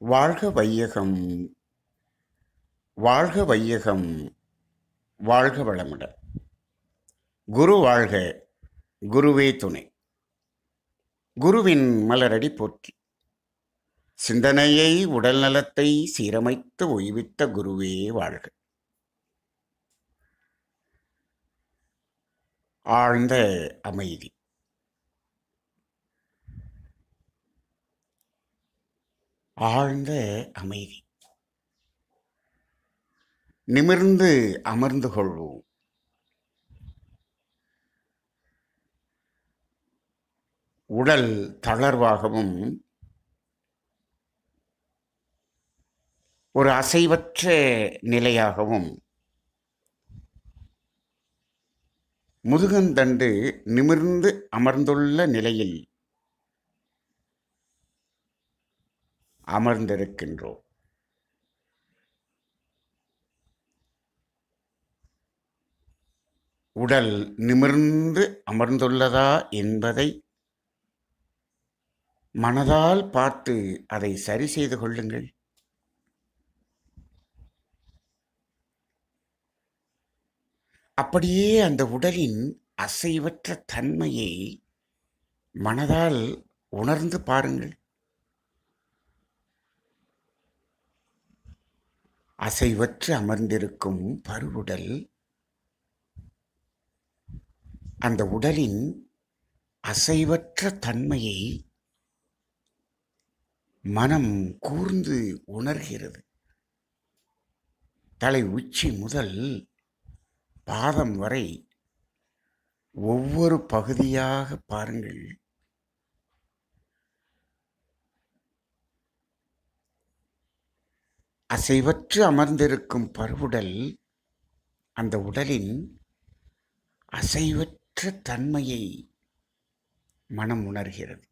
வாழ்க வையகம் வாழ்க வையகம் வாழ்க வளமுடன் குரு வாழ்க குருவே துணை குருவின் மலரடி போற்றி சிந்தனையை உடல் நலத்தை சீரமைத்து ஓய்வித்த குருவே வாழ்க ஆழ்ந்த அமைதி ஆழ்ந்த அமைதி நிமிர்ந்து அமர்ந்து கொள்வோம் உடல் தளர்வாகவும் ஒரு அசைவற்ற நிலையாகவும் முதுகந்தண்டு நிமிர்ந்து அமர்ந்துள்ள நிலையில் அமர்ந்திருக்கின்றோம் உடல் நிமிர்ந்து அமர்ந்துள்ளதா என்பதை மனதால் பார்த்து அதை சரி செய்து கொள்ளுங்கள் அப்படியே அந்த உடலின் அசைவற்ற தன்மையை மனதால் உணர்ந்து பாருங்கள் அசைவற்று அமர்ந்திருக்கும் பருவுடல் அந்த உடலின் அசைவற்ற தன்மையை மனம் கூர்ந்து உணர்கிறது தலை உச்சி முதல் பாதம் வரை ஒவ்வொரு பகுதியாக பாருங்கள் அசைவற்று அமர்ந்திருக்கும் பருவுடல் அந்த உடலின் அசைவற்ற தன்மையை மனம் உணர்கிறது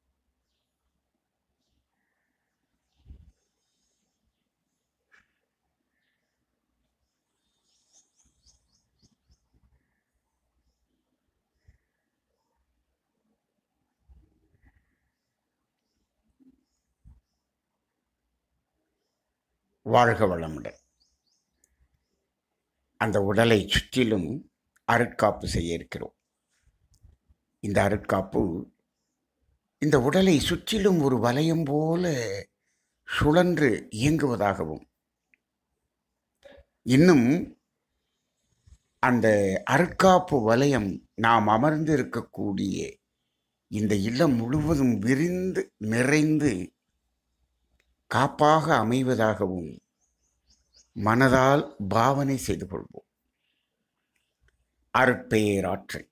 வாழ்க வளமுடன் அந்த உடலை சுற்றிலும் அருட்காப்பு செய்ய இருக்கிறோம் இந்த அருட்காப்பு இந்த உடலை சுற்றிலும் ஒரு வலயம் போல சுழன்று இயங்குவதாகவும் இன்னும் அந்த அருட்காப்பு வலயம் நாம் அமர்ந்து இருக்கக்கூடிய இந்த இல்லம் முழுவதும் விரிந்து நிறைந்து காப்பாக அமைவதாகவும் மனதால் பாவனை செய்து கொள்வோம் அருட்பெயராற்றல்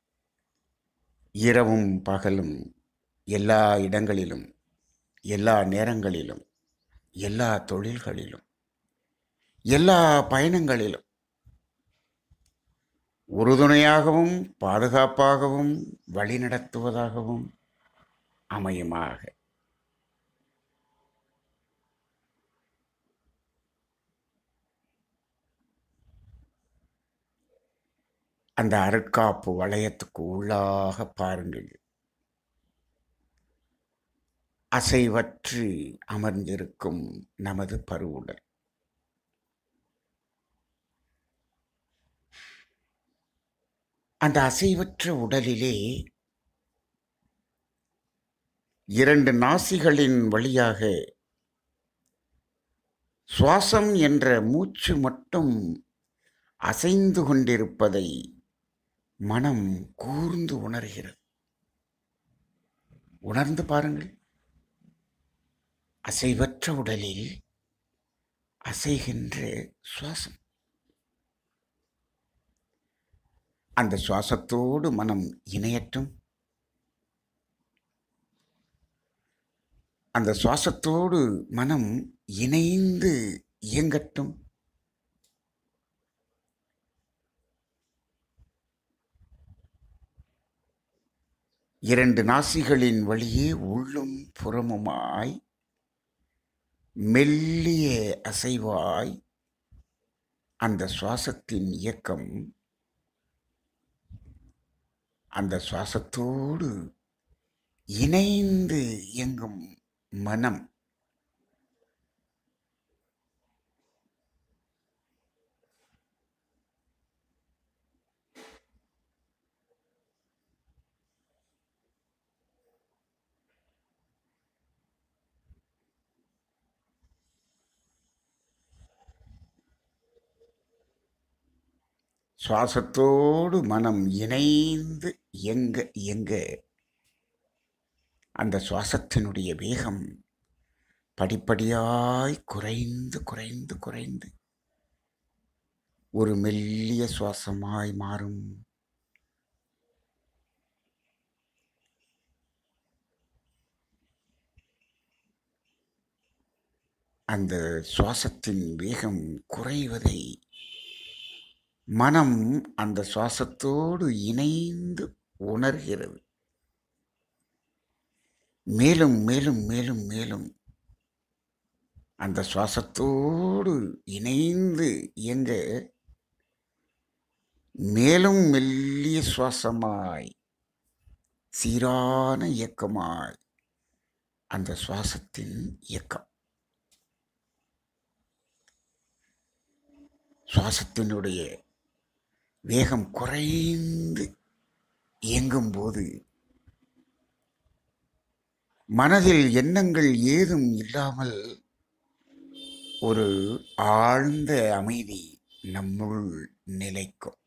இரவும் பகலும் எல்லா இடங்களிலும் எல்லா நேரங்களிலும் எல்லா தொழில்களிலும் எல்லா பயணங்களிலும் உறுதுணையாகவும் பாதுகாப்பாகவும் வழிநடத்துவதாகவும் அமையுமாக அந்த அருட்காப்பு வளையத்துக்கு உள்ளாக பாருங்கள் அசைவற்று அமர்ந்திருக்கும் நமது பருவுடல் அந்த அசைவற்ற உடலிலே இரண்டு நாசிகளின் வழியாக சுவாசம் என்ற மூச்சு மட்டும் அசைந்து கொண்டிருப்பதை மனம் கூர்ந்து உணர்கிறது உணர்ந்து பாருங்கள் அசைவற்ற உடலில் அசைகின்ற சுவாசம் அந்த சுவாசத்தோடு மனம் இணையட்டும் அந்த சுவாசத்தோடு மனம் இணைந்து இயங்கட்டும் இரண்டு நாசிகளின் வழியே உள்ளும் புறமுமாய் மெல்லிய அசைவாய் அந்த சுவாசத்தின் இயக்கம் அந்த சுவாசத்தோடு இணைந்து இயங்கும் மனம் சுவாசத்தோடு மனம் இணைந்து எங்க எங்க அந்த சுவாசத்தினுடைய வேகம் படிப்படியாய் குறைந்து குறைந்து குறைந்து ஒரு மெல்லிய சுவாசமாய் மாறும் அந்த சுவாசத்தின் வேகம் குறைவதை மனம் அந்த சுவாசத்தோடு இணைந்து உணர்கிறது மேலும் மேலும் மேலும் மேலும் அந்த சுவாசத்தோடு இணைந்து இயங்க மேலும் மெல்லிய சுவாசமாய் சீரான இயக்கமாய் அந்த சுவாசத்தின் இயக்கம் சுவாசத்தினுடைய வேகம் குறைந்து இயங்கும்போது மனதில் எண்ணங்கள் ஏதும் இல்லாமல் ஒரு ஆழ்ந்த அமைதி நம்முள் நிலைக்கும்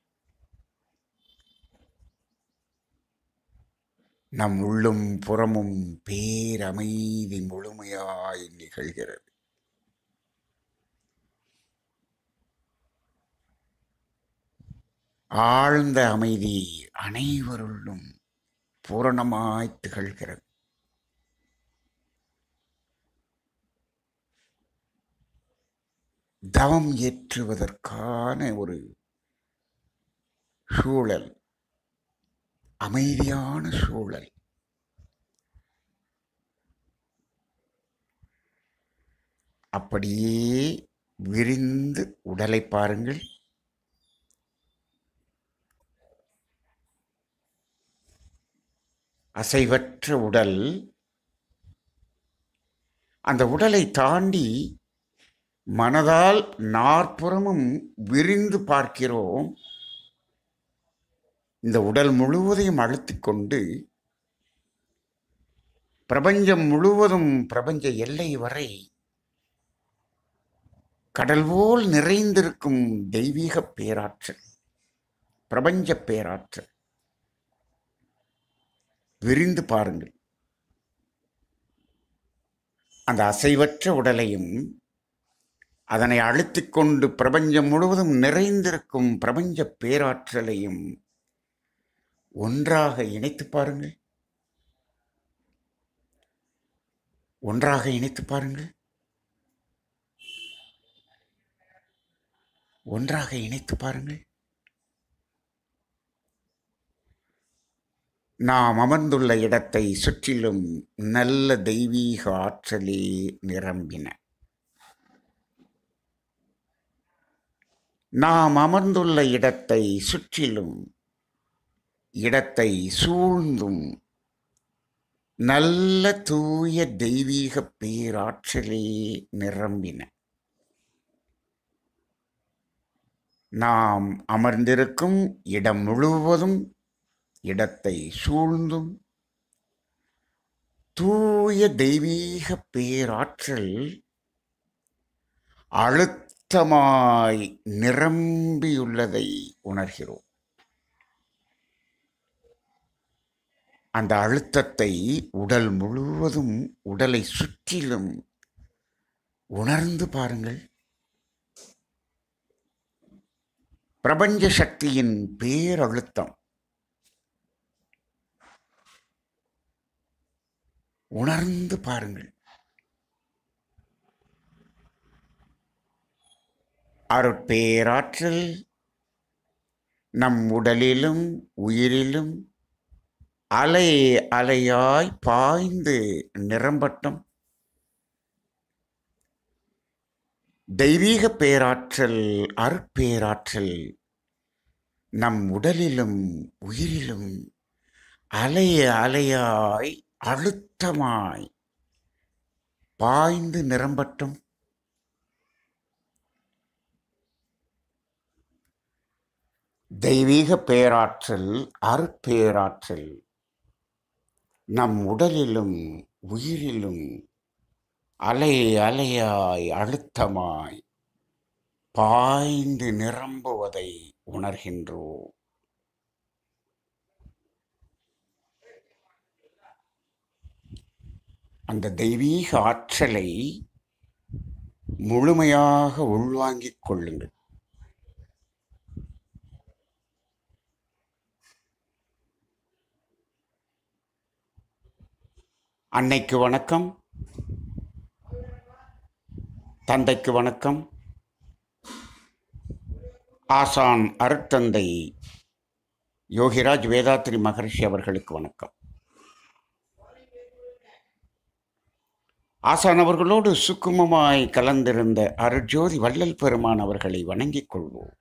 நம் உள்ளும் புறமும் பேரமைதி முழுமையாய் நிகழ்கிறது ஆழ்ந்த அமைதி அனைவருள்ளும் பூரணமாய் திகழ்கிறது தவம் ஏற்றுவதற்கான ஒரு சூழல் அமைதியான சூழல் அப்படியே விரிந்து உடலை பாருங்கள் அசைவற்ற உடல் அந்த உடலை தாண்டி மனதால் நாற்புறமும் விரிந்து பார்க்கிறோம் இந்த உடல் முழுவதையும் அழுத்திக் கொண்டு பிரபஞ்சம் முழுவதும் பிரபஞ்ச எல்லை வரை கடல் போல் நிறைந்திருக்கும் தெய்வீக பேராற்றல் பிரபஞ்ச பேராற்றல் விரிந்து பாருங்கள் அந்த அசைவற்ற உடலையும் அதனை அழுத்திக் கொண்டு பிரபஞ்சம் முழுவதும் நிறைந்திருக்கும் பிரபஞ்ச பேராற்றலையும் ஒன்றாக இணைத்து பாருங்கள் ஒன்றாக இணைத்து பாருங்கள் ஒன்றாக இணைத்து பாருங்கள் நாம் அமர்ந்துள்ள இடத்தை சுற்றிலும் நல்ல தெய்வீக ஆற்றலே நிரம்பின நாம் அமர்ந்துள்ள இடத்தை சுற்றிலும் இடத்தை சூழ்ந்தும் நல்ல தூய தெய்வீக பேராற்றலே நிரம்பின நாம் அமர்ந்திருக்கும் இடம் முழுவதும் இடத்தை சூழ்ந்தும் தூய தெய்வீக பேராற்றல் அழுத்தமாய் நிரம்பியுள்ளதை உணர்கிறோம் அந்த அழுத்தத்தை உடல் முழுவதும் உடலை சுற்றிலும் உணர்ந்து பாருங்கள் பிரபஞ்ச சக்தியின் பேரழுத்தம் உணர்ந்து பாருங்கள் அருட்பேராற்றல் நம் உடலிலும் உயிரிலும் அலை அலையாய் பாய்ந்து நிரம்பட்டும் தெய்வீக பேராற்றல் அருட்பேராற்றல் நம் உடலிலும் உயிரிலும் அலை அலையாய் அழுத்தமாய் பாய்ந்து நிரம்பட்டும் தெய்வீக பேராற்றல் அருட்பேராற்றல் நம் உடலிலும் உயிரிலும் அலை அலையாய் அழுத்தமாய் பாய்ந்து நிரம்புவதை உணர்கின்றோம் அந்த தெய்வீக ஆற்றலை முழுமையாக உள்வாங்கிக் கொள்ளுங்கள் அன்னைக்கு வணக்கம் தந்தைக்கு வணக்கம் ஆசான் அருட்தந்தை யோகிராஜ் வேதாத்ரி மகர்ஷி அவர்களுக்கு வணக்கம் ஆசான் அவர்களோடு சுக்குமமாய் கலந்திருந்த அருட்ஜோதி வள்ளல் பெருமான் அவர்களை வணங்கிக் கொள்வோம்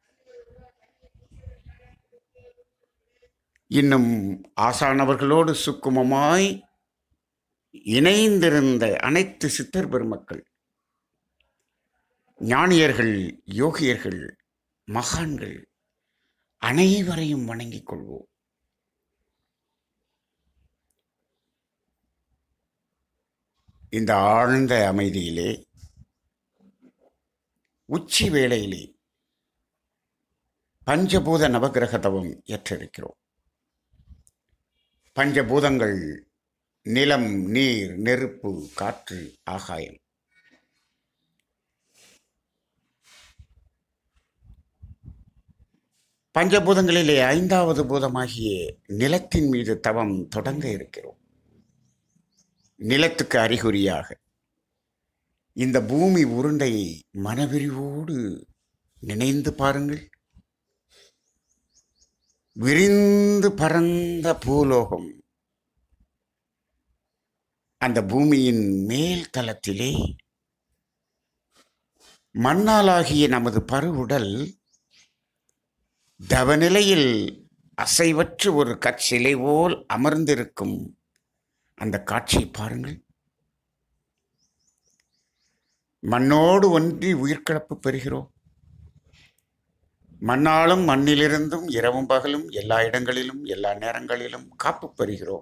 இன்னும் ஆசான் அவர்களோடு சுக்குமமாய் இணைந்திருந்த அனைத்து சித்தர் பெருமக்கள் ஞானியர்கள் யோகியர்கள் மகான்கள் அனைவரையும் வணங்கிக் கொள்வோம் இந்த ஆழ்ந்த அமைதியிலே உச்சி வேளையிலே பஞ்சபூத நவகிரக தவம் ஏற்றிருக்கிறோம் பஞ்சபூதங்கள் நிலம் நீர் நெருப்பு காற்று ஆகாயம் பஞ்சபூதங்களிலே ஐந்தாவது பூதமாகிய நிலத்தின் மீது தவம் தொடங்க இருக்கிறோம் நிலத்துக்கு அறிகுறியாக இந்த பூமி உருண்டையை மனவிரிவோடு நினைந்து பாருங்கள் விரிந்து பரந்த பூலோகம் அந்த பூமியின் மேல் தளத்திலே மண்ணாலாகிய நமது பருவுடல் தவநிலையில் அசைவற்று ஒரு கற்சிலை போல் அமர்ந்திருக்கும் அந்த காட்சியை பாருங்கள் மண்ணோடு ஒன்றி உயிர்க்கிழப்பு பெறுகிறோம் மண்ணாலும் மண்ணிலிருந்தும் இரவும் பகலும் எல்லா இடங்களிலும் எல்லா நேரங்களிலும் காப்பு பெறுகிறோம்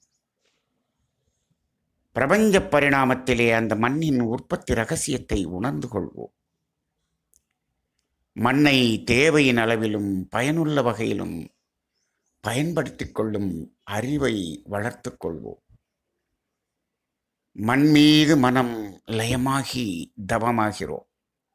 பிரபஞ்ச பரிணாமத்திலே அந்த மண்ணின் உற்பத்தி ரகசியத்தை உணர்ந்து கொள்வோம் மண்ணை தேவையின் அளவிலும் பயனுள்ள வகையிலும் பயன்படுத்திக் கொள்ளும் அறிவை வளர்த்துக் கொள்வோம் மண் மீது மனம் லயமாகி தவமாகிறோம்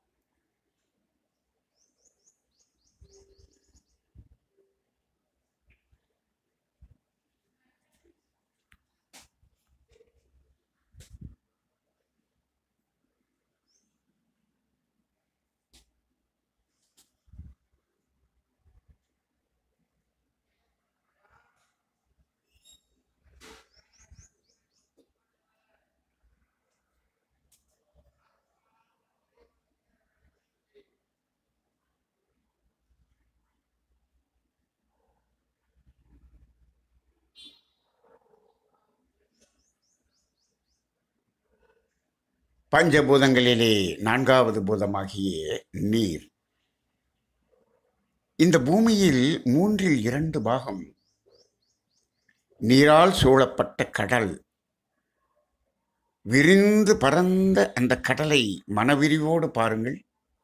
பஞ்சபூதங்களிலே நான்காவது பூதமாகிய நீர் இந்த பூமியில் மூன்றில் இரண்டு பாகம் நீரால் சூழப்பட்ட கடல் விரிந்து பரந்த அந்த கடலை மனவிரிவோடு பாருங்கள்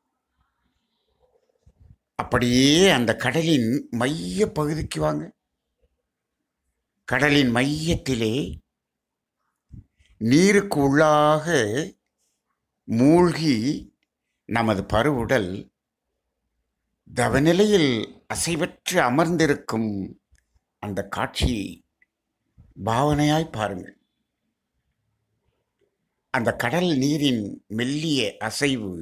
அப்படியே அந்த கடலின் மைய பகுதிக்கு வாங்க கடலின் மையத்திலே நீருக்கு உள்ளாக மூழ்கி நமது பருவுடல் தவநிலையில் அசைவற்று அமர்ந்திருக்கும் அந்த காட்சியை பாவனையாய் பாருங்கள் அந்த கடல் நீரின் மெல்லிய அசைவு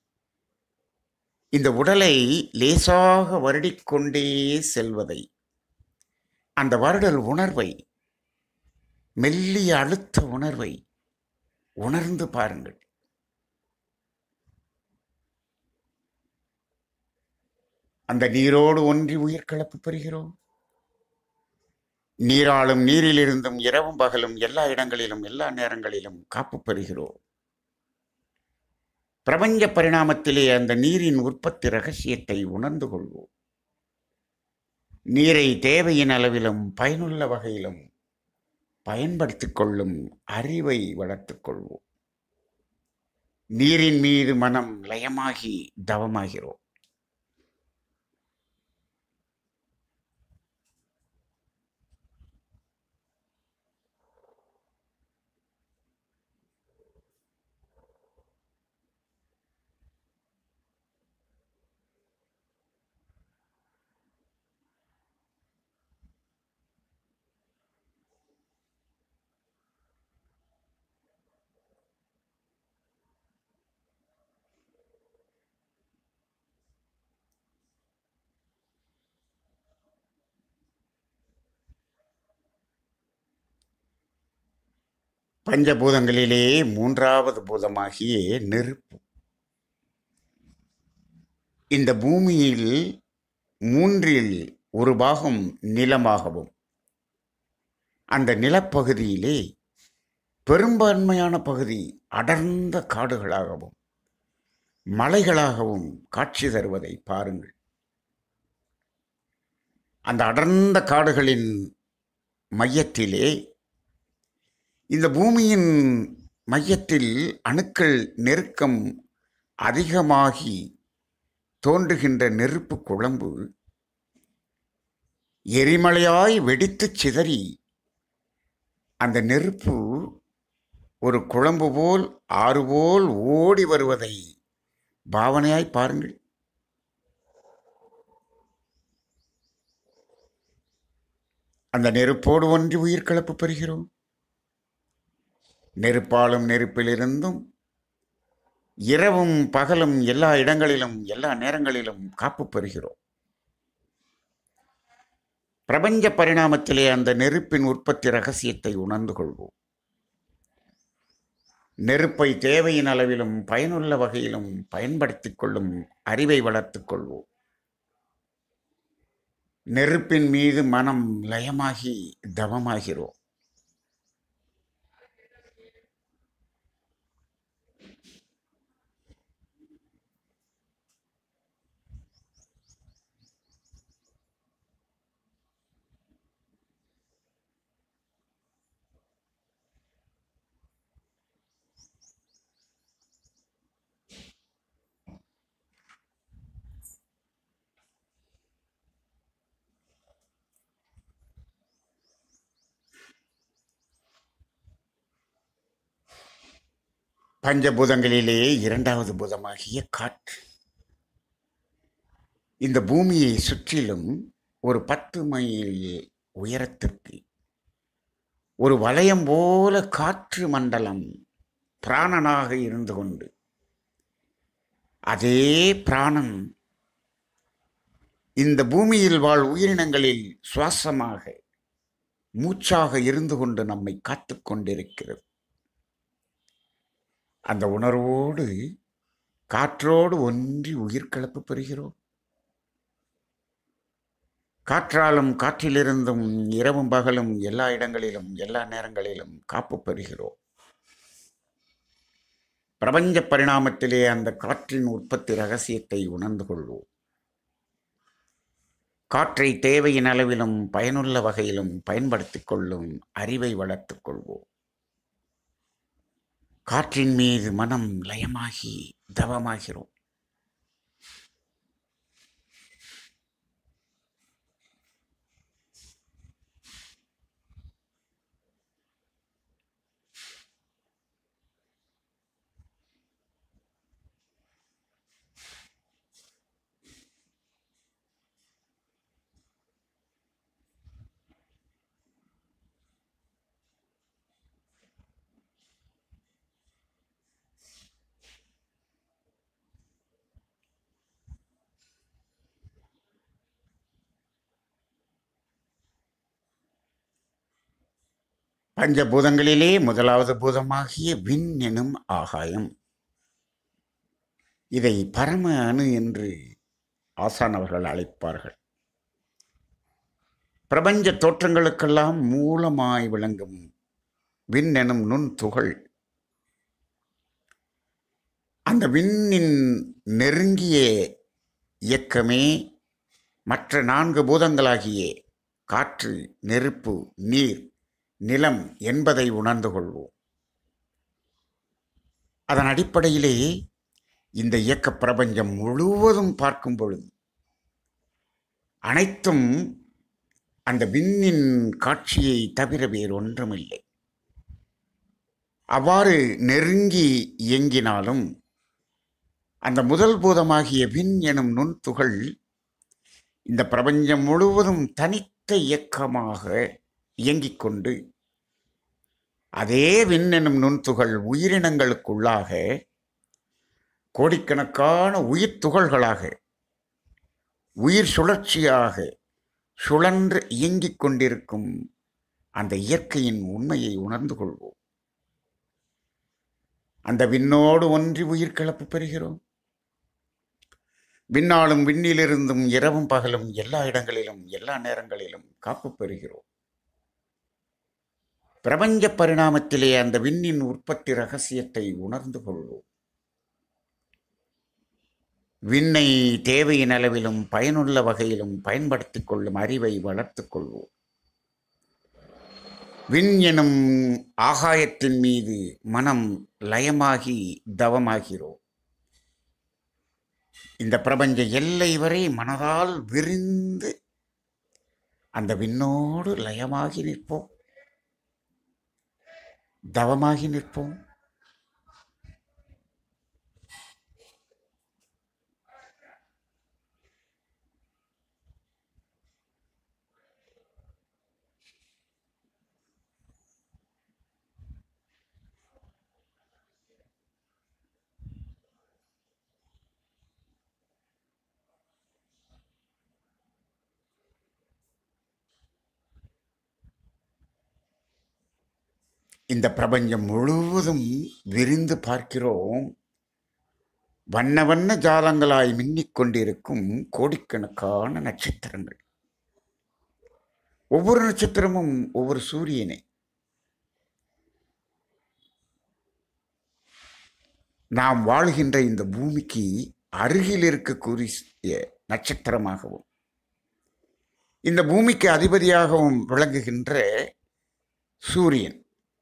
இந்த உடலை லேசாக வருடிக்கொண்டே செல்வதை அந்த வருடல் உணர்வை மெல்லிய அழுத்த உணர்வை உணர்ந்து பாருங்கள் அந்த நீரோடு ஒன்றி உயிர் கலப்பு பெறுகிறோம் நீராளும் நீரிலிருந்தும் இரவும் பகலும் எல்லா இடங்களிலும் எல்லா நேரங்களிலும் காப்பு பெறுகிறோம் பிரபஞ்ச பரிணாமத்திலே அந்த நீரின் உற்பத்தி ரகசியத்தை உணர்ந்து கொள்வோம் நீரை தேவையின் அளவிலும் பயனுள்ள வகையிலும் பயன்படுத்திக் கொள்ளும் அறிவை வளர்த்துக் கொள்வோம் நீரின் மீது மனம் லயமாகி தவமாகிறோம் பஞ்சபூதங்களிலே மூன்றாவது பூதமாகிய நெருப்பு இந்த பூமியில் மூன்றில் ஒரு பாகம் நிலமாகவும் அந்த நிலப்பகுதியிலே பெரும்பான்மையான பகுதி அடர்ந்த காடுகளாகவும் மலைகளாகவும் காட்சி தருவதை பாருங்கள் அந்த அடர்ந்த காடுகளின் மையத்திலே இந்த பூமியின் மையத்தில் அணுக்கள் நெருக்கம் அதிகமாகி தோன்றுகின்ற நெருப்பு குழம்பு எரிமலையாய் வெடித்துச் சிதறி அந்த நெருப்பு ஒரு குழம்பு போல் ஆறு போல் ஓடி வருவதை பாவனையாய் பாருங்கள் அந்த நெருப்போடு ஒன்றி உயிர் கலப்பு பெறுகிறோம் நெருப்பாலும் நெருப்பிலிருந்தும் இரவும் பகலும் எல்லா இடங்களிலும் எல்லா நேரங்களிலும் காப்பு பெறுகிறோம் பிரபஞ்ச பரிணாமத்திலே அந்த நெருப்பின் உற்பத்தி ரகசியத்தை உணர்ந்து கொள்வோம் நெருப்பை தேவையின் அளவிலும் பயனுள்ள வகையிலும் பயன்படுத்திக் கொள்ளும் அறிவை வளர்த்துக் கொள்வோம் நெருப்பின் மீது மனம் லயமாகி தவமாகிறோம் பஞ்சபூதங்களிலே இரண்டாவது பூதமாகிய காற்று இந்த பூமியை சுற்றிலும் ஒரு பத்து மைல் உயரத்திற்கு ஒரு வளையம் போல காற்று மண்டலம் பிராணனாக இருந்து கொண்டு அதே பிராணன் இந்த பூமியில் வாழ் உயிரினங்களில் சுவாசமாக மூச்சாக இருந்து கொண்டு நம்மை காத்து கொண்டிருக்கிறது அந்த உணர்வோடு காற்றோடு ஒன்றி உயிர் கலப்பு பெறுகிறோம் காற்றாலும் காற்றிலிருந்தும் இரவும் பகலும் எல்லா இடங்களிலும் எல்லா நேரங்களிலும் காப்பு பெறுகிறோம் பிரபஞ்ச பரிணாமத்திலே அந்த காற்றின் உற்பத்தி ரகசியத்தை உணர்ந்து கொள்வோம் காற்றை தேவையின் அளவிலும் பயனுள்ள வகையிலும் பயன்படுத்திக் கொள்ளும் அறிவை வளர்த்துக் கொள்வோம் காற்றின் மீது மனம் லயமாகி தவமாகிறோம் பஞ்சபூதங்களிலே முதலாவது பூதமாகிய விண் எனும் ஆகாயம் இதை பரம அணு என்று ஆசான் அவர்கள் அழைப்பார்கள் பிரபஞ்ச தோற்றங்களுக்கெல்லாம் மூலமாய் விளங்கும் விண் எனும் நுண் துகள் அந்த விண்ணின் நெருங்கிய இயக்கமே மற்ற நான்கு பூதங்களாகிய காற்று நெருப்பு நீர் நிலம் என்பதை உணர்ந்து கொள்வோம் அதன் அடிப்படையிலே இந்த இயக்க பிரபஞ்சம் முழுவதும் பார்க்கும் பொழுது அனைத்தும் அந்த விண்ணின் காட்சியை தவிர வேறு ஒன்றுமில்லை அவ்வாறு நெருங்கி இயங்கினாலும் அந்த முதல் பூதமாகிய விண் எனும் நுண்துகள் இந்த பிரபஞ்சம் முழுவதும் தனித்த இயக்கமாக இயங்கிக் கொண்டு அதே விண் எனும் நுண்துகள் உயிரினங்களுக்குள்ளாக கோடிக்கணக்கான உயிர் துகள்களாக உயிர் சுழற்சியாக சுழன்று இயங்கிக் கொண்டிருக்கும் அந்த இயற்கையின் உண்மையை உணர்ந்து கொள்வோம் அந்த விண்ணோடு ஒன்றி உயிர் கலப்பு பெறுகிறோம் விண்ணாலும் விண்ணிலிருந்தும் இரவும் பகலும் எல்லா இடங்களிலும் எல்லா நேரங்களிலும் காப்பு பெறுகிறோம் பிரபஞ்ச பரிணாமத்திலே அந்த விண்ணின் உற்பத்தி ரகசியத்தை உணர்ந்து கொள்வோம் விண்ணை தேவையின் அளவிலும் பயனுள்ள வகையிலும் பயன்படுத்திக் கொள்ளும் அறிவை வளர்த்துக் கொள்வோம் விண் எனும் ஆகாயத்தின் மீது மனம் லயமாகி தவமாகிறோம் இந்த பிரபஞ்ச எல்லை வரை மனதால் விரிந்து அந்த விண்ணோடு லயமாகி நிற்போம் தவமாகி நிற்போம் இந்த பிரபஞ்சம் முழுவதும் விரிந்து பார்க்கிறோம் வண்ண வண்ண ஜாலங்களாய் மின்னிக் கொண்டிருக்கும் கோடிக்கணக்கான நட்சத்திரங்கள் ஒவ்வொரு நட்சத்திரமும் ஒவ்வொரு சூரியனை நாம் வாழ்கின்ற இந்த பூமிக்கு அருகில் இருக்கக்கூடிய நட்சத்திரமாகவும் இந்த பூமிக்கு அதிபதியாகவும் விளங்குகின்ற சூரியன்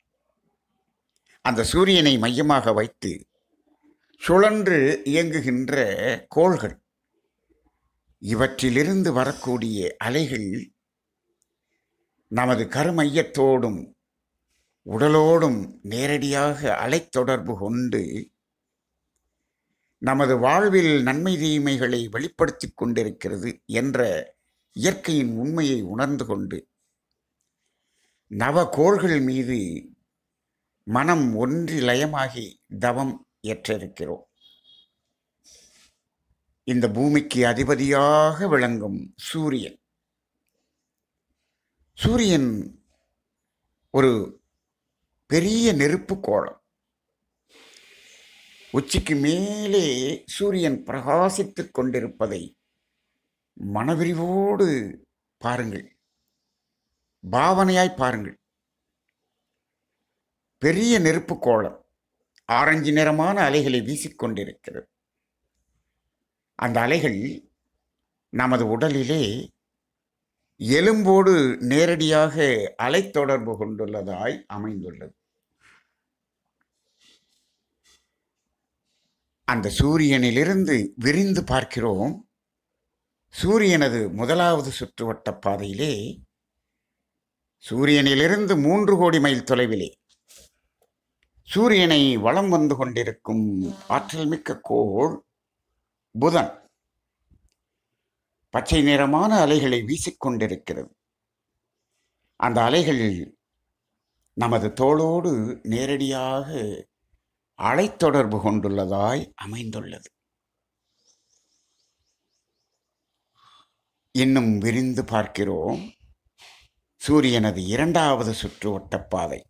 அந்த சூரியனை மையமாக வைத்து சுழன்று இயங்குகின்ற கோள்கள் இவற்றிலிருந்து வரக்கூடிய அலைகள் நமது கருமையத்தோடும் உடலோடும் நேரடியாக அலைத்தொடர்பு கொண்டு நமது வாழ்வில் நன்மை தீமைகளை வெளிப்படுத்திக் கொண்டிருக்கிறது என்ற இயற்கையின் உண்மையை உணர்ந்து கொண்டு நவகோள்கள் மீது மனம் ஒன்றி லயமாகி தவம் ஏற்றிருக்கிறோம் இந்த பூமிக்கு அதிபதியாக விளங்கும் சூரியன் சூரியன் ஒரு பெரிய நெருப்பு கோளம் உச்சிக்கு மேலே சூரியன் பிரகாசித்துக் கொண்டிருப்பதை மனவிரிவோடு பாருங்கள் பாவனையாய் பாருங்கள் பெரிய நெருப்பு கோளம் ஆரஞ்சு நிறமான அலைகளை வீசிக்கொண்டிருக்கிறது அந்த அலைகள் நமது உடலிலே எலும்போடு நேரடியாக அலைத்தொடர்பு கொண்டுள்ளதாய் அமைந்துள்ளது அந்த சூரியனிலிருந்து விரிந்து பார்க்கிறோம் சூரியனது முதலாவது சுற்றுவட்ட பாதையிலே சூரியனிலிருந்து மூன்று கோடி மைல் தொலைவிலே சூரியனை வலம் வந்து கொண்டிருக்கும் ஆற்றல் மிக்க கோள் புதன் பச்சை நிறமான அலைகளை வீசிக்கொண்டிருக்கிறது அந்த அலைகள் நமது தோளோடு நேரடியாக அலைத்தொடர்பு கொண்டுள்ளதாய் அமைந்துள்ளது இன்னும் விரிந்து பார்க்கிறோம் சூரியனது இரண்டாவது சுற்றுவட்ட பாதை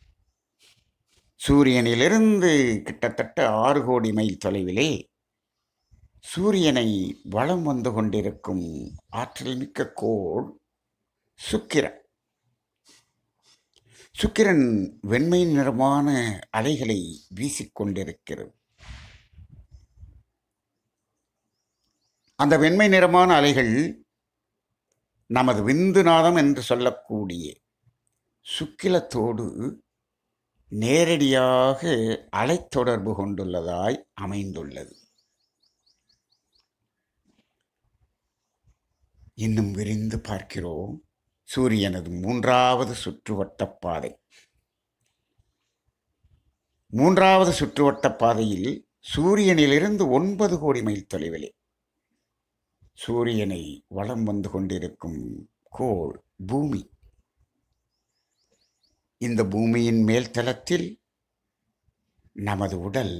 சூரியனிலிருந்து கிட்டத்தட்ட ஆறு கோடி மைல் தொலைவிலே சூரியனை வலம் வந்து கொண்டிருக்கும் ஆற்றல் மிக்க கோள் சுக்கிரன் சுக்கிரன் வெண்மை நிறமான அலைகளை வீசிக்கொண்டிருக்கிறது அந்த வெண்மை நிறமான அலைகள் நமது விந்துநாதம் என்று சொல்லக்கூடிய சுக்கிலத்தோடு நேரடியாக அலைத்தொடர்பு கொண்டுள்ளதாய் அமைந்துள்ளது இன்னும் விரிந்து பார்க்கிறோம் சூரியனது மூன்றாவது சுற்றுவட்ட பாதை மூன்றாவது சுற்றுவட்ட பாதையில் சூரியனிலிருந்து ஒன்பது கோடி மைல் தொலைவிலே சூரியனை வலம் வந்து கொண்டிருக்கும் கோள் பூமி இந்த பூமியின் மேல் தளத்தில் நமது உடல்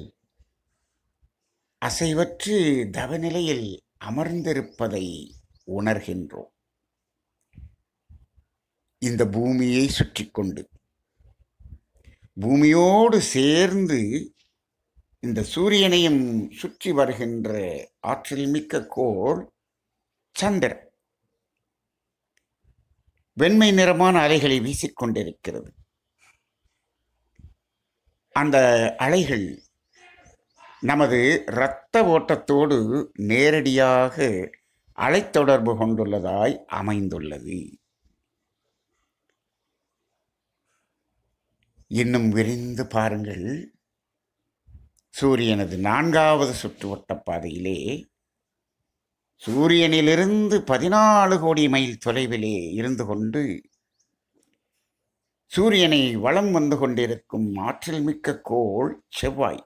அசைவற்று தவநிலையில் அமர்ந்திருப்பதை உணர்கின்றோம் இந்த பூமியை சுற்றி கொண்டு பூமியோடு சேர்ந்து இந்த சூரியனையும் சுற்றி வருகின்ற ஆற்றல் மிக்க கோள் சந்திரன் வெண்மை நிறமான அலைகளை வீசிக்கொண்டிருக்கிறது அந்த அலைகள் நமது இரத்த ஓட்டத்தோடு நேரடியாக அலைத்தொடர்பு கொண்டுள்ளதாய் அமைந்துள்ளது இன்னும் விரிந்து பாருங்கள் சூரியனது நான்காவது சுற்றுவட்ட பாதையிலே சூரியனிலிருந்து பதினாலு கோடி மைல் தொலைவிலே இருந்து கொண்டு சூரியனை வலம் வந்து கொண்டிருக்கும் ஆற்றல் மிக்க கோள் செவ்வாய்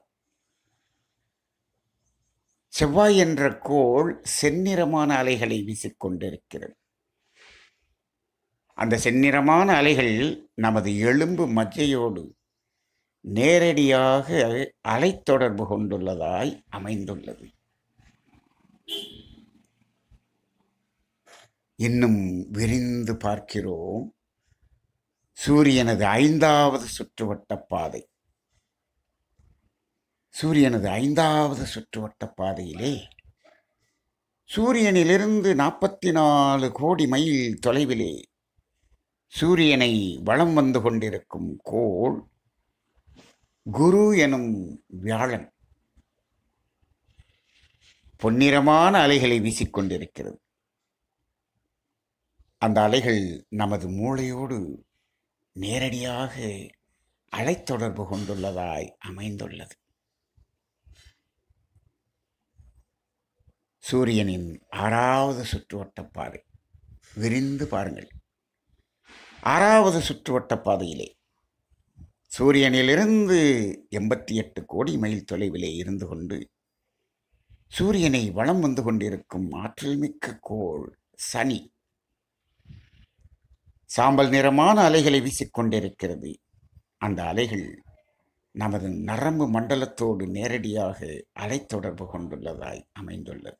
செவ்வாய் என்ற கோள் செந்நிறமான அலைகளை வீசிக்கொண்டிருக்கிறது அந்த செந்நிறமான அலைகள் நமது எலும்பு மஜ்ஜையோடு நேரடியாக அலைத்தொடர்பு கொண்டுள்ளதாய் அமைந்துள்ளது இன்னும் விரிந்து பார்க்கிறோம் சூரியனது ஐந்தாவது சுற்றுவட்ட பாதை சூரியனது ஐந்தாவது சுற்றுவட்ட பாதையிலே சூரியனிலிருந்து நாற்பத்தி நாலு கோடி மைல் தொலைவிலே சூரியனை வலம் வந்து கொண்டிருக்கும் கோள் குரு எனும் வியாழன் பொன்னிறமான அலைகளை வீசிக்கொண்டிருக்கிறது அந்த அலைகள் நமது மூளையோடு நேரடியாக அலைத்தொடர்பு கொண்டுள்ளதாய் அமைந்துள்ளது சூரியனின் ஆறாவது சுற்றுவட்ட பாதை விரிந்து பாருங்கள் ஆறாவது சுற்றுவட்ட பாதையிலே சூரியனிலிருந்து எண்பத்தி எட்டு கோடி மைல் தொலைவிலே இருந்து கொண்டு சூரியனை வலம் வந்து கொண்டிருக்கும் ஆற்றல் மிக்க கோள் சனி சாம்பல் நிறமான அலைகளை வீசிக்கொண்டிருக்கிறது அந்த அலைகள் நமது நரம்பு மண்டலத்தோடு நேரடியாக அலைத்தொடர்பு கொண்டுள்ளதாய் அமைந்துள்ளது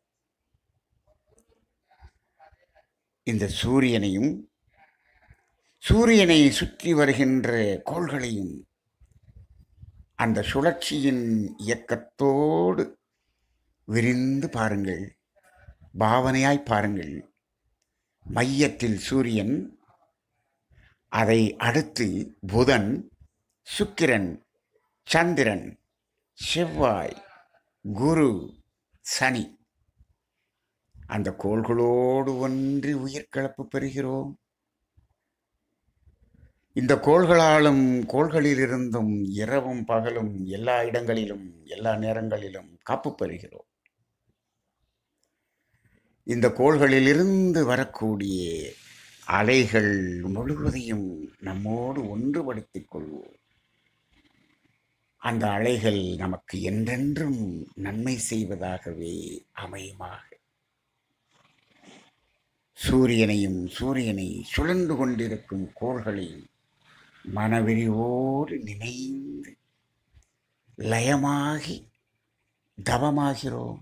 இந்த சூரியனையும் சூரியனை சுற்றி வருகின்ற கோள்களையும் அந்த சுழற்சியின் இயக்கத்தோடு விரிந்து பாருங்கள் பாவனையாய் பாருங்கள் மையத்தில் சூரியன் அதை அடுத்து புதன் சுக்கிரன் சந்திரன் செவ்வாய் குரு சனி அந்த கோள்களோடு ஒன்றி உயிர் கலப்பு பெறுகிறோம் இந்த கோள்களாலும் கோள்களிலிருந்தும் இரவும் பகலும் எல்லா இடங்களிலும் எல்லா நேரங்களிலும் காப்பு பெறுகிறோம் இந்த கோள்களிலிருந்து வரக்கூடிய அலைகள் முழுவதையும் நம்மோடு ஒன்றுபடுத்திக் கொள்வோம் அந்த அலைகள் நமக்கு என்றென்றும் நன்மை செய்வதாகவே அமையுமாக சூரியனையும் சூரியனை சுழன்று கொண்டிருக்கும் கோள்களையும் மனவிரிவோடு நினைந்து லயமாகி தவமாகிறோம்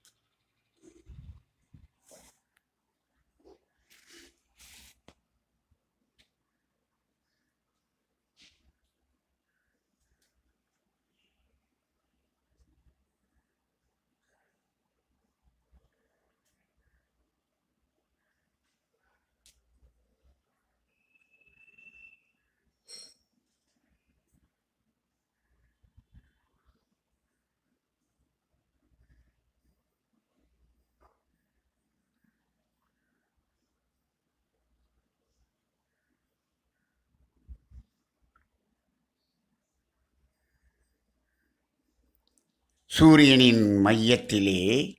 சூரியனின் மையத்திலே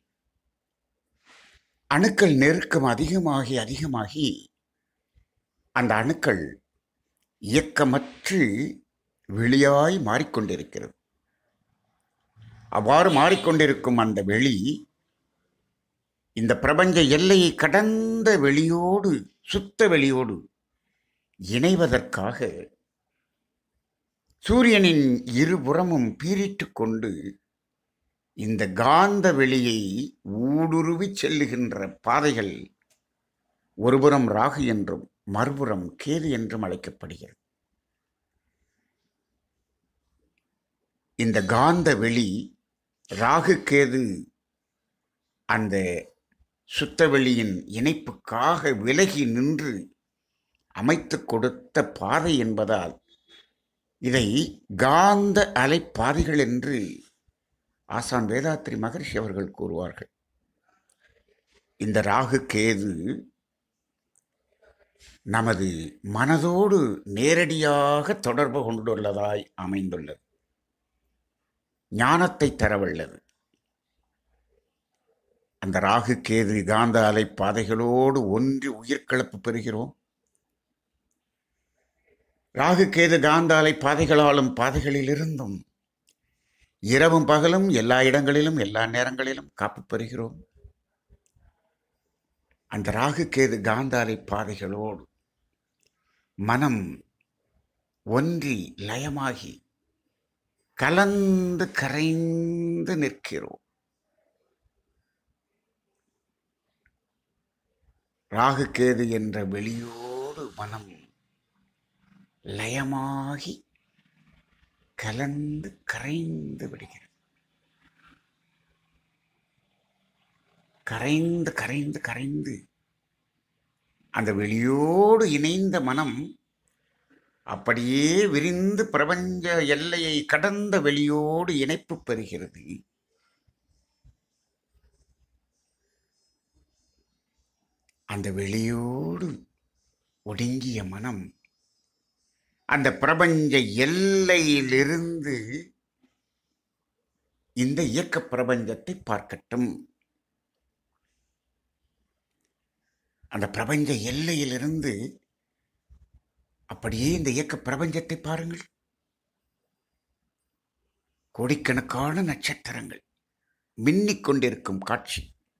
அணுக்கள் நெருக்கம் அதிகமாகி அதிகமாகி அந்த அணுக்கள் இயக்கமற்று வெளியாய் மாறிக்கொண்டிருக்கிறது அவ்வாறு மாறிக்கொண்டிருக்கும் அந்த வெளி இந்த பிரபஞ்ச எல்லையை கடந்த வெளியோடு சுத்த வெளியோடு இணைவதற்காக சூரியனின் இருபுறமும் பீரிட்டு கொண்டு இந்த காந்த வெளியை ஊடுருவி செல்லுகின்ற பாதைகள் ஒருபுறம் ராகு என்றும் மறுபுறம் கேது என்றும் அழைக்கப்படுகிறது இந்த காந்த வெளி ராகு கேது அந்த சுத்தவெளியின் இணைப்புக்காக விலகி நின்று அமைத்து கொடுத்த பாதை என்பதால் இதை காந்த அலைப்பாதைகள் என்று ஆசான் வேதாத்ரி மகர்ஷி அவர்கள் கூறுவார்கள் இந்த ராகு கேது நமது மனதோடு நேரடியாக தொடர்பு கொண்டுள்ளதாய் அமைந்துள்ளது ஞானத்தை தரவல்லது அந்த ராகு கேது காந்த அலை பாதைகளோடு ஒன்றி உயிர்கலப்பு பெறுகிறோம் ராகு கேது காந்த அலை பாதைகளாலும் பாதைகளிலிருந்தும் இரவும் பகலும் எல்லா இடங்களிலும் எல்லா நேரங்களிலும் காப்பு பெறுகிறோம் அந்த ராகு கேது காந்த அலை பாதைகளோடு மனம் ஒன்றி லயமாகி கலந்து கரைந்து நிற்கிறோம் ராகு கேது என்ற வெளியோடு மனம் லயமாகி கலந்து கரைந்து விடுகிறது கரைந்து கரைந்து கரைந்து அந்த வெளியோடு இணைந்த மனம் அப்படியே விரிந்து பிரபஞ்ச எல்லையை கடந்த வெளியோடு இணைப்பு பெறுகிறது அந்த வெளியோடு ஒடுங்கிய மனம் அந்த பிரபஞ்ச எல்லையிலிருந்து இந்த இயக்க பிரபஞ்சத்தை பார்க்கட்டும் அந்த பிரபஞ்ச எல்லையிலிருந்து அப்படியே இந்த இயக்க பிரபஞ்சத்தை பாருங்கள் கோடிக்கணக்கான நட்சத்திரங்கள் மின்னிக் கொண்டிருக்கும் காட்சி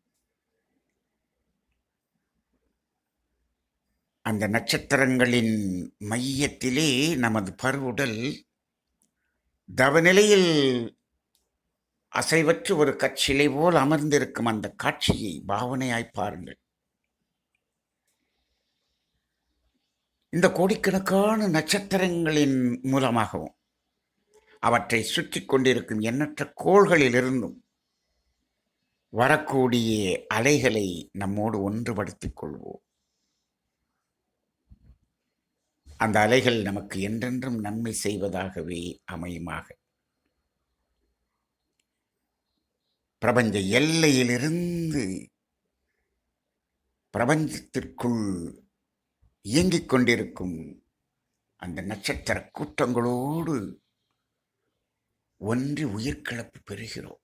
அந்த நட்சத்திரங்களின் மையத்திலே நமது பருவுடல் தவநிலையில் அசைவற்று ஒரு கச்சிலை போல் அமர்ந்திருக்கும் அந்த காட்சியை பாவனையாய் பாருங்கள் இந்த கோடிக்கணக்கான நட்சத்திரங்களின் மூலமாகவும் அவற்றை சுற்றி கொண்டிருக்கும் எண்ணற்ற கோள்களிலிருந்தும் வரக்கூடிய அலைகளை நம்மோடு ஒன்றுபடுத்திக் கொள்வோம் அந்த அலைகள் நமக்கு என்றென்றும் நன்மை செய்வதாகவே அமையுமாக பிரபஞ்ச எல்லையிலிருந்து பிரபஞ்சத்திற்குள் இயங்கிக் கொண்டிருக்கும் அந்த நட்சத்திர கூட்டங்களோடு ஒன்றி உயிர்கிளப்பு பெறுகிறோம்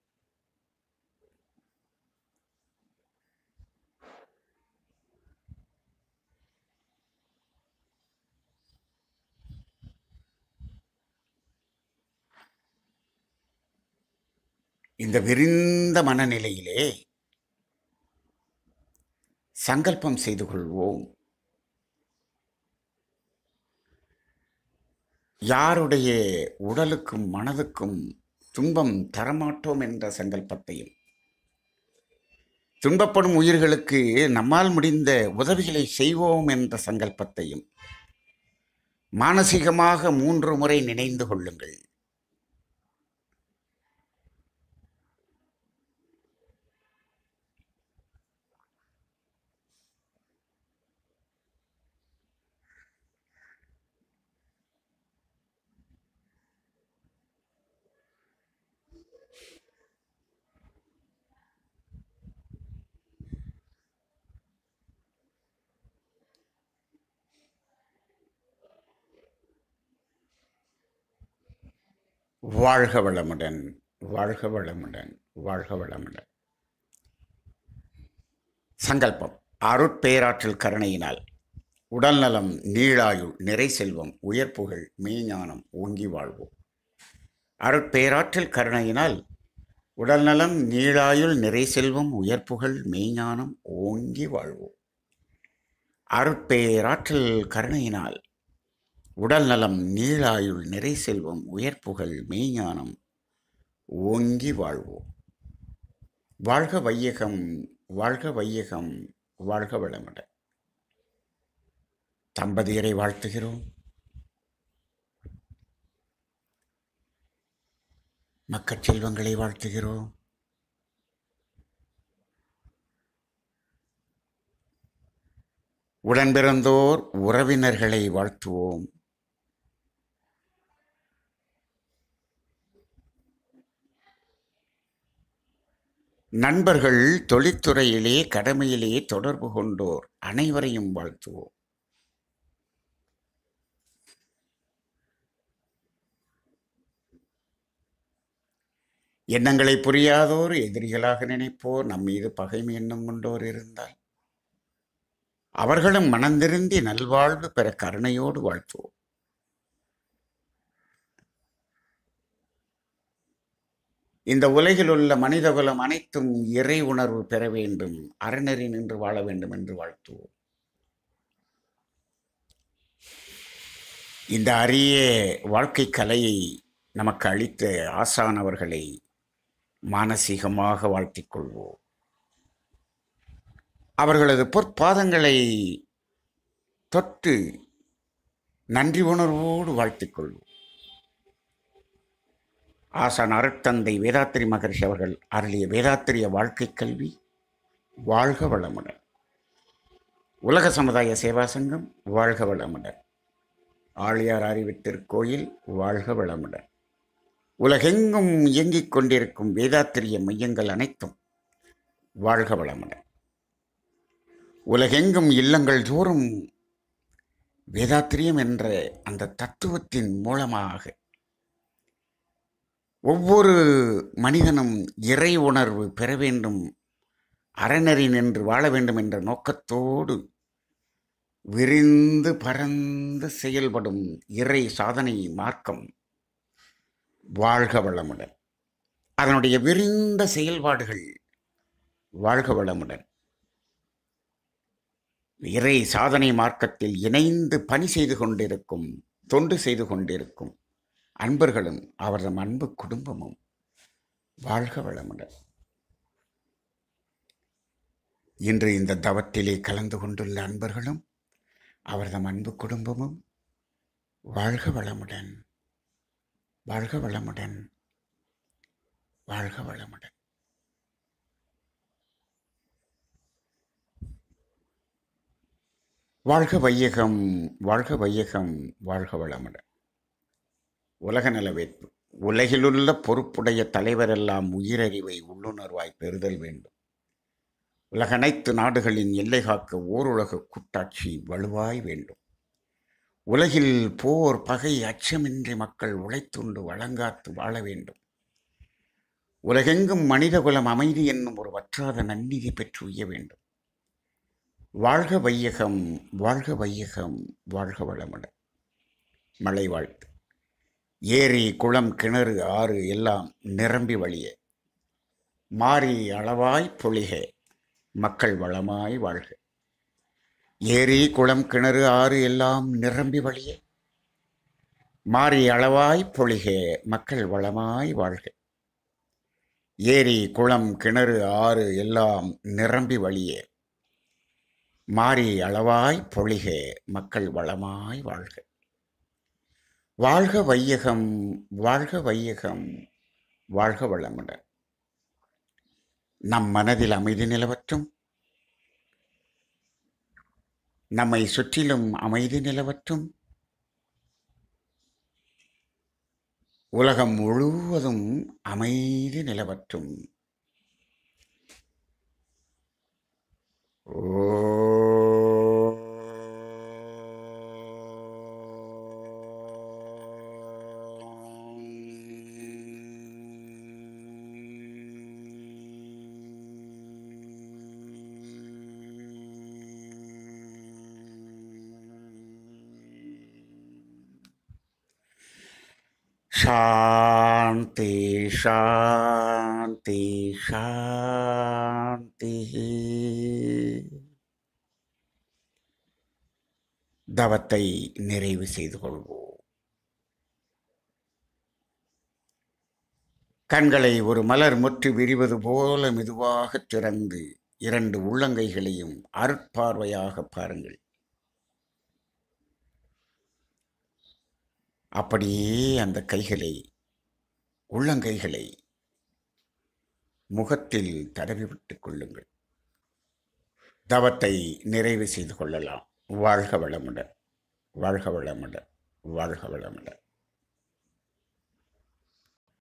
இந்த விரிந்த மனநிலையிலே சங்கல்பம் செய்து கொள்வோம் யாருடைய உடலுக்கும் மனதுக்கும் துன்பம் தரமாட்டோம் என்ற சங்கல்பத்தையும் துன்பப்படும் உயிர்களுக்கு நம்மால் முடிந்த உதவிகளை செய்வோம் என்ற சங்கல்பத்தையும் மானசீகமாக மூன்று முறை நினைந்து கொள்ளுங்கள் வாழ்க வளமுடன் வாழ்க வளமுடன் வாழ்க வளமுடன் சங்கல்பம் அருட்பேராற்றல் கருணையினால் உடல்நலம் நீளாயுள் நிறை செல்வம் உயர்ப்புகள் மெய்ஞானம் ஓங்கி வாழ்வோம் அருட்பேராற்றல் கருணையினால் உடல்நலம் நீளாயுள் நிறை செல்வம் உயர்ப்புகள் மெய்ஞானம் ஓங்கி வாழ்வோம் அருட்பேராற்றல் கருணையினால் உடல் நலம் நீளாயுள் நிறை செல்வம் உயர்ப்புகள் மெய்ஞானம் ஓங்கி வாழ்வோம் வாழ்க வையகம் வாழ்க வையகம் வாழ்க வளமுடன் தம்பதியரை வாழ்த்துகிறோம் மக்கட் செல்வங்களை வாழ்த்துகிறோம் உடன்பிறந்தோர் உறவினர்களை வாழ்த்துவோம் நண்பர்கள் தொழில்துறையிலே கடமையிலே தொடர்பு கொண்டோர் அனைவரையும் வாழ்த்துவோம் எண்ணங்களை புரியாதோர் எதிரிகளாக நினைப்போர் நம் மீது பகைமை எண்ணம் கொண்டோர் இருந்தால் அவர்களும் மனந்திருந்தி நல்வாழ்வு பெற கருணையோடு வாழ்த்துவோம் இந்த உலகில் உள்ள மனிதகுலம் அனைத்தும் இறை உணர்வு பெற வேண்டும் அறநெறி நின்று வாழ வேண்டும் என்று வாழ்த்துவோம் இந்த அரிய வாழ்க்கை கலையை நமக்கு அளித்த ஆசானவர்களை மானசீகமாக வாழ்த்திக் கொள்வோம் அவர்களது பொற்பாதங்களை தொட்டு நன்றி உணர்வோடு வாழ்த்திக் கொள்வோம் ஆசான் அருட்தந்தை வேதாத்திரி மகர்ஷி அவர்கள் அருளிய வேதாத்திரிய வாழ்க்கை கல்வி வாழ்க வளமுடன் உலக சமுதாய சேவா சங்கம் வாழ்க வளமுடன் ஆழியார் அறிவித்திருக்கோயில் வாழ்க வளமுடன் உலகெங்கும் இயங்கிக் கொண்டிருக்கும் வேதாத்திரிய மையங்கள் அனைத்தும் வாழ்க வளமுடன் உலகெங்கும் இல்லங்கள் தோறும் வேதாத்திரியம் என்ற அந்த தத்துவத்தின் மூலமாக ஒவ்வொரு மனிதனும் இறை உணர்வு பெற வேண்டும் அறநெறி நின்று வாழ வேண்டும் என்ற நோக்கத்தோடு விரிந்து பரந்து செயல்படும் இறை சாதனை மார்க்கம் வாழ்க வளமுடன் அதனுடைய விரிந்த செயல்பாடுகள் வாழ்க வளமுடன் இறை சாதனை மார்க்கத்தில் இணைந்து பணி செய்து கொண்டிருக்கும் தொண்டு செய்து கொண்டிருக்கும் அன்பர்களும் அவரது அன்பு குடும்பமும் வாழ்க வளமுடன் இன்று இந்த தவத்திலே கலந்து கொண்டுள்ள அன்பர்களும் அவரது அன்பு குடும்பமும் வாழ்க வளமுடன் வாழ்க வளமுடன் வாழ்க வளமுடன் வாழ்க வையகம் வாழ்க வையகம் வாழ்க வளமுடன் உலக நலவேற்பு உலகிலுள்ள பொறுப்புடைய தலைவரெல்லாம் உயிரறிவை உள்ளுணர்வாய் பெறுதல் வேண்டும் உலக அனைத்து நாடுகளின் எல்லை காக்க ஓருலக கூட்டாட்சி வலுவாய் வேண்டும் உலகில் போர் பகை அச்சமின்றி மக்கள் உழைத்துண்டு வழங்காத்து வாழ வேண்டும் உலகெங்கும் மனிதகுலம் அமைதி என்னும் ஒரு வற்றாத நன்னிதி பெற்று உய்ய வேண்டும் வாழ்க வையகம் வாழ்க வையகம் வாழ்க வளமுடன் மழை வாழ்த்து ஏரி குளம் கிணறு ஆறு எல்லாம் நிரம்பி வழிய மாறி அளவாய் பொழிக மக்கள் வளமாய் வாழ்க ஏரி குளம் கிணறு ஆறு எல்லாம் நிரம்பி வழிய மாறி அளவாய் பொழிக மக்கள் வளமாய் வாழ்க ஏரி குளம் கிணறு ஆறு எல்லாம் நிரம்பி வழிய மாறி அளவாய் பொழிக மக்கள் வளமாய் வாழ்க வாழ்க வையகம் வாழ்க வையகம் வாழ்க வளமுடன் நம் மனதில் அமைதி நிலவற்றும் நம்மை சுற்றிலும் அமைதி நிலவற்றும் உலகம் முழுவதும் அமைதி நிலவற்றும் சாந்தி சாந்தி சாந்தி தவத்தை நிறைவு செய்து கொள்வோம் கண்களை ஒரு மலர் முற்று விரிவது போல மெதுவாக திறந்து இரண்டு உள்ளங்கைகளையும் அருட்பார்வையாக பாருங்கள் அப்படியே அந்த கைகளை உள்ளங்கைகளை முகத்தில் தடவி விட்டுக் கொள்ளுங்கள் தவத்தை நிறைவு செய்து கொள்ளலாம் வாழ்க வளமுடன் வாழ்க வளமுடன் வாழ்க வளமுடன்